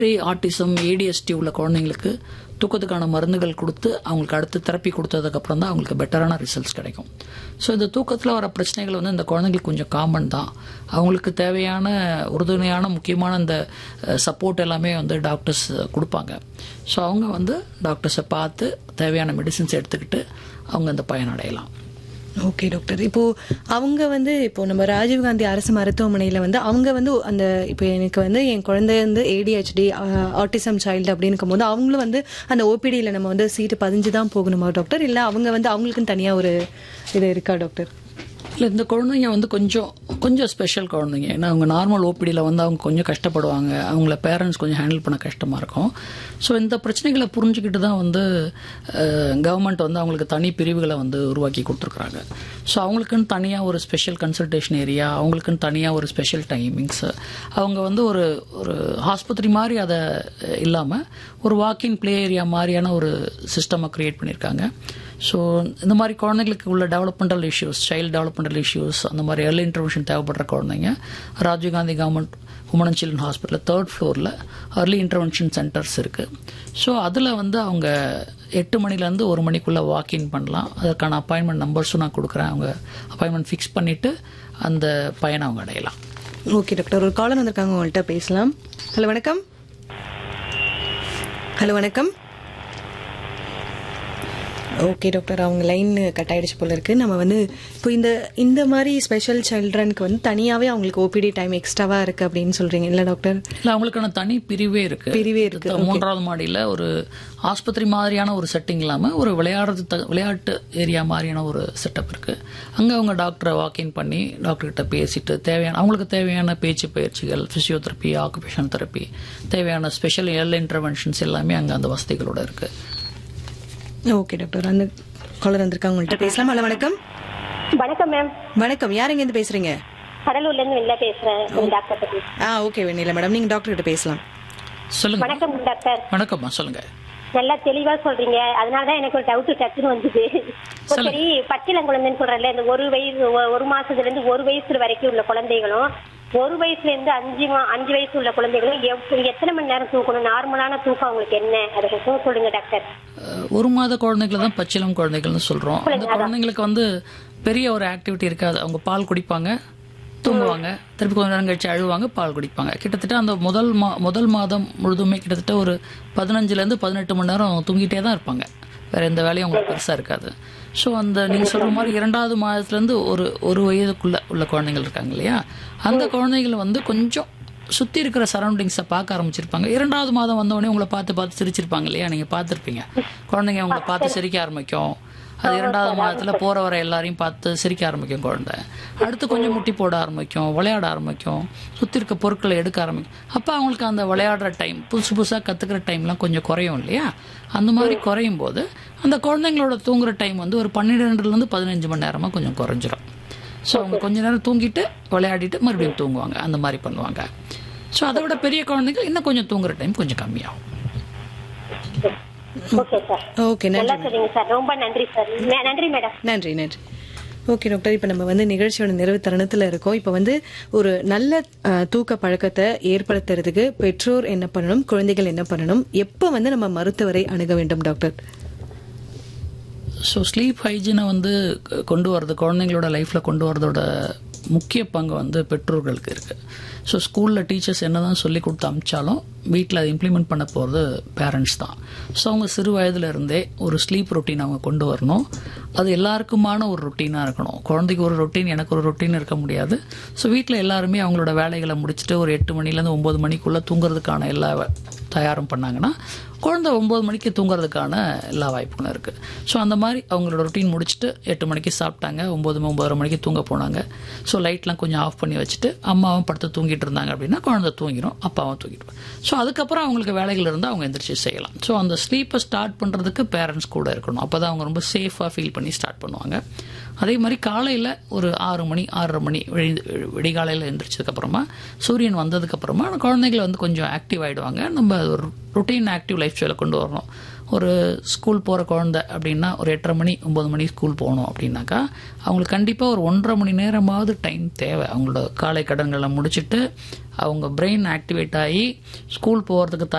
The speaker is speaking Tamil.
ஆட்டிசம் ஏடிஎஸ்டி உள்ள குழந்தைங்களுக்கு தூக்கத்துக்கான மருந்துகள் கொடுத்து அவங்களுக்கு அடுத்து தெரப்பி கொடுத்ததுக்கப்புறம் தான் அவங்களுக்கு பெட்டரான ரிசல்ட்ஸ் கிடைக்கும் ஸோ இந்த தூக்கத்தில் வர பிரச்சனைகள் வந்து இந்த குழந்தைங்களுக்கு கொஞ்சம் காமன் தான் அவங்களுக்கு தேவையான உறுதுணையான முக்கியமான இந்த சப்போர்ட் எல்லாமே வந்து டாக்டர்ஸ் கொடுப்பாங்க ஸோ அவங்க வந்து டாக்டர்ஸை பார்த்து தேவையான மெடிசின்ஸ் எடுத்துக்கிட்டு அவங்க அந்த பயனடையலாம் ஓகே டாக்டர் இப்போ அவங்க வந்து இப்போ நம்ம ராஜீவ்காந்தி அரசு மருத்துவமனையில வந்து அவங்க வந்து அந்த இப்போ எனக்கு வந்து என் குழந்தை வந்து ஏடிஹெச்டி ஆட்டிசம் சைல்டு அப்படின்னு போது அவங்களும் வந்து அந்த ஓபிடியில் நம்ம வந்து சீட்டு பதிஞ்சு தான் போகணுமா டாக்டர் இல்லை அவங்க வந்து அவங்களுக்குன்னு தனியாக ஒரு இது இருக்கா டாக்டர் இல்லை இந்த குழந்தைங்க வந்து கொஞ்சம் கொஞ்சம் ஸ்பெஷல் குழந்தைங்க ஏன்னா அவங்க நார்மல் ஓபிடியில் வந்து அவங்க கொஞ்சம் கஷ்டப்படுவாங்க அவங்கள பேரண்ட்ஸ் கொஞ்சம் ஹேண்டில் பண்ண கஷ்டமாக இருக்கும் ஸோ இந்த பிரச்சனைகளை புரிஞ்சுக்கிட்டு தான் வந்து கவர்மெண்ட் வந்து அவங்களுக்கு தனி பிரிவுகளை வந்து உருவாக்கி கொடுத்துருக்குறாங்க ஸோ அவங்களுக்குன்னு தனியாக ஒரு ஸ்பெஷல் கன்சல்டேஷன் ஏரியா அவங்களுக்குன்னு தனியாக ஒரு ஸ்பெஷல் டைமிங்ஸ் அவங்க வந்து ஒரு ஒரு ஆஸ்பத்திரி மாதிரி அதை இல்லாமல் ஒரு வாக்கிங் ப்ளே ஏரியா மாதிரியான ஒரு சிஸ்டமை க்ரியேட் பண்ணியிருக்காங்க ஸோ இந்த மாதிரி குழந்தைங்களுக்கு உள்ள developmental issues child developmental issues அந்த மாதிரி ஏர்லி இன்டர்வென்ஷன் தேவைப்படுற குழந்தைங்க Rajiv Gandhi government woman and children hospital third ஃப்ளோரில் ஏர்லி இன்டர்வென்ஷன் சென்டர்ஸ் இருக்குது ஸோ அதில் வந்து அவங்க எட்டு மணிலேருந்து ஒரு மணிக்குள்ளே வாக்இன் பண்ணலாம் அதற்கான அப்பாயின்மெண்ட் நம்பர்ஸும் நான் கொடுக்குறேன் அவங்க அப்பாயின்மெண்ட் ஃபிக்ஸ் பண்ணிவிட்டு அந்த பயனை அவங்க அடையலாம் ஓகே டாக்டர் ஒரு காலர் வந்திருக்காங்க உங்கள்கிட்ட பேசலாம் ஹலோ வணக்கம் ஹலோ வணக்கம் ஓகே டாக்டர் அவங்க லைன் கட் ஆயிடுச்சு போல இருக்கு நம்ம வந்து இப்போ இந்த இந்த மாதிரி ஸ்பெஷல் சில்ட்ரனுக்கு வந்து தனியாவே அவங்களுக்கு ஓபிடி டைம் எக்ஸ்ட்ராவா இருக்கு அப்படின்னு சொல்றீங்க இல்ல டாக்டர் இல்லை அவங்களுக்கான தனி பிரிவே இருக்கு பிரிவே இருக்கு, இது மூன்றாவது மாடியில் ஒரு ஆஸ்பத்திரி மாதிரியான ஒரு செட்டிங் இல்லாமல் ஒரு விளையாடுறது த- விளையாட்டு ஏரியா மாதிரியான ஒரு செட்டப் இருக்கு அங்கே அவங்க டாக்டரை வாக்கின் பண்ணி டாக்டர்கிட்ட பேசிட்டு தேவையான அவங்களுக்கு தேவையான பேச்சு பயிற்சிகள் ஃபிசியோதெரப்பி ஆக்குபேஷன் தெரப்பி தேவையான ஸ்பெஷல் எல் இன்டர்வென்ஷன்ஸ் எல்லாமே அங்கே அந்த வசதிகளோட இருக்கு ஓகே டாக்டர் அந்த காலர் வந்திருக்காங்க உங்கள்கிட்ட பேசலாம் ஹலோ வணக்கம் வணக்கம் மேம் வணக்கம் யார் இருந்து பேசுறீங்க கடலூர்ல இருந்து வெளில பேசுறேன் டாக்டர் பத்தி ஆ ஓகே வெண்ணில மேடம் நீங்க டாக்டர் கிட்ட பேசலாம் சொல்லுங்க வணக்கம் டாக்டர் வணக்கம்மா சொல்லுங்க நல்லா தெளிவா சொல்றீங்க அதனாலதான் எனக்கு ஒரு டவுட் டக்குன்னு வந்தது இப்போ சொல்லுங்க. சரி பச்சிளம் குழந்தைன்னு சொல்றேன்ல இந்த ஒரு வயசு ஒ- ஒரு மாசத்துல இருந்து ஒரு வயசு வரைக்கும் உள்ள குழந்தைகளும் ஒரு வயசுல இருந்து அஞ்சு மா- அஞ்சு வயசு உள்ள குழந்தைகளும் எவ்- எத்தனை மணி நேரம் தூக்கணும் நார்மலான தூக்கம் அவங்களுக்கு என்ன அதை கொஞ்சம் சொல்லுங்க டாக்டர் அஹ், ஒரு மாத குழந்தைகளை தான் பச்சிளம் குழந்தைகள்னு சொல்றோம் அந்த குழந்தைங்களுக்கு வந்து பெரிய ஒரு ஆக்டிவிட்டி இருக்காது அவங்க பால் குடிப்பாங்க தூங்குவாங்க திருப்பி கொஞ்ச நேரம் கழிச்சு அழுவாங்க பால் குடிப்பாங்க கிட்டத்தட்ட அந்த முதல் மா முதல் மாதம் முழுதுமே கிட்டத்தட்ட ஒரு பதினஞ்சுல இருந்து பதினெட்டு மணி நேரம் தூங்கிட்டே தான் இருப்பாங்க வேற எந்த வேலையும் அவங்களுக்கு பெருசா இருக்காது ஸோ அந்த நீங்க சொல்ற மாதிரி இரண்டாவது மாதத்துல இருந்து ஒரு ஒரு வயதுக்குள்ள உள்ள குழந்தைகள் இருக்காங்க இல்லையா அந்த குழந்தைகள் வந்து கொஞ்சம் சுத்தி இருக்கிற சரௌண்டிங்ஸை பார்க்க ஆரம்பிச்சிருப்பாங்க இரண்டாவது மாதம் வந்த உடனே உங்களை பார்த்து பார்த்து சிரிச்சிருப்பாங்க இல்லையா நீங்க பார்த்துருப்பீங்க குழந்தைங்க உங்களை பார்த்து சிரிக்க ஆரம்பிக்கும் அது இரண்டாவது மாதத்துல போற வர எல்லாரையும் பார்த்து சிரிக்க ஆரம்பிக்கும் குழந்தை அடுத்து கொஞ்சம் முட்டி போட ஆரம்பிக்கும் விளையாட ஆரம்பிக்கும் சுத்தி இருக்க பொருட்களை எடுக்க ஆரம்பிக்கும் அப்ப அவங்களுக்கு அந்த விளையாடுற டைம் புதுசு புதுசா கத்துக்கிற டைம்லாம் கொஞ்சம் குறையும் இல்லையா அந்த மாதிரி குறையும் போது அந்த குழந்தைங்களோட தூங்குற டைம் வந்து ஒரு பன்னிரெண்டுல இருந்து பதினஞ்சு மணி நேரமா கொஞ்சம் குறைஞ்சிரும் ஸோ அவங்க கொஞ்ச நேரம் தூங்கிட்டு விளையாடிட்டு மறுபடியும் தூங்குவாங்க அந்த மாதிரி பண்ணுவாங்க ஸோ அதை விட பெரிய குழந்தைங்க இன்னும் கொஞ்சம் தூங்குற டைம் கொஞ்சம் கம்மியாகும் ஓகே சார் ஓகே நன்றி நல்லா சரிங்க சார் ரொம்ப நன்றி சார் ந- நன்றி மேடம் நன்றி நன்றி ஓகே டாக்டர் இப்போ நம்ம வந்து நிகழ்ச்சியோட நிறைவு தருணத்தில் இருக்கோம் இப்போ வந்து ஒரு நல்ல அஹ், தூக்க பழக்கத்தை ஏற்படுத்துறதுக்கு பெற்றோர் என்ன பண்ணணும் குழந்தைகள் என்ன பண்ணணும் எப்போ வந்து நம்ம மருத்துவரை அணுக வேண்டும் டாக்டர் ஸோ ஸ்லீப் ஹைஜீனை வந்து க- கொண்டு வரது குழந்தைங்களோட லைஃப்பில் கொண்டு வரதோட முக்கிய பங்கு வந்து பெற்றோர்களுக்கு இருக்குது ஸோ ஸ்கூலில் டீச்சர்ஸ் என்ன தான் சொல்லி கொடுத்து அமிச்சாலும் வீட்டில் அதை இம்ப்ளிமெண்ட் பண்ண போகிறது பேரண்ட்ஸ் தான் ஸோ அவங்க சிறு வயதுல இருந்தே ஒரு ஸ்லீப் ரொட்டீன் அவங்க கொண்டு வரணும் அது எல்லாருக்குமான ஒரு ரொட்டீனாக இருக்கணும் குழந்தைக்கு ஒரு ரொட்டீன் எனக்கு ஒரு ரொட்டீன் இருக்க முடியாது ஸோ வீட்டில் எல்லாருமே அவங்களோட வேலைகளை முடிச்சுட்டு ஒரு எட்டு மணிலேருந்து ஒம்பது மணிக்குள்ளே தூங்குறதுக்கான எல்லா வே- தயாரும் பண்ணாங்கன்னா குழந்தை ஒம்பது மணிக்கு தூங்குறதுக்கான எல்லா வாய்ப்புகளும் இருக்குது ஸோ அந்த மாதிரி அவங்களோட ரொட்டீன் முடிச்சுட்டு எட்டு மணிக்கு சாப்பிட்டாங்க ஒம்பது ஒம்பதரை மணிக்கு தூங்க போனாங்க ஸோ லைட்லாம் கொஞ்சம் ஆஃப் பண்ணி வச்சுட்டு அம்மாவும் படுத்து தூங்கிட்டு இருந்தாங்க அப்படின்னா குழந்தை தூங்கிடும் அப்பாவும் தூங்கிடும் ஸோ அதுக்கப்புறம் அவங்களுக்கு வேலைகள் இருந்தால் அவங்க எந்திரிச்சு செய்யலாம் ஸோ அந்த ஸ்லீப்பை ஸ்டார்ட் பண்ணுறதுக்கு பேரண்ட்ஸ் கூட இருக்கணும் அப்போ தான் அவங்க ரொம்ப சேஃபாக ஃபீல் பண்ணி ஸ்டார்ட் பண்ணுவாங்க அதே மாதிரி காலையில் ஒரு ஆறு மணி ஆறரை மணி விழி விடிகாலையில் எழுந்திரிச்சதுக்கப்புறமா சூரியன் வந்ததுக்கப்புறமா குழந்தைகள் வந்து கொஞ்சம் ஆக்டிவ் ஆகிடுவாங்க நம்ம அது ஒரு ரொட்டீன் ஆக்டிவ் லைஃப் ஸ்டைலை கொண்டு வரணும் ஒரு ஸ்கூல் போகிற குழந்தை அப்படின்னா ஒரு எட்டரை மணி ஒம்பது மணி ஸ்கூல் போகணும் அப்படின்னாக்கா அவங்களுக்கு கண்டிப்பாக ஒரு ஒன்றரை மணி நேரமாவது டைம் தேவை அவங்களோட காலை கடன்களை முடிச்சுட்டு அவங்க பிரெயின் ஆக்டிவேட் ஆகி ஸ்கூல் போகிறதுக்கு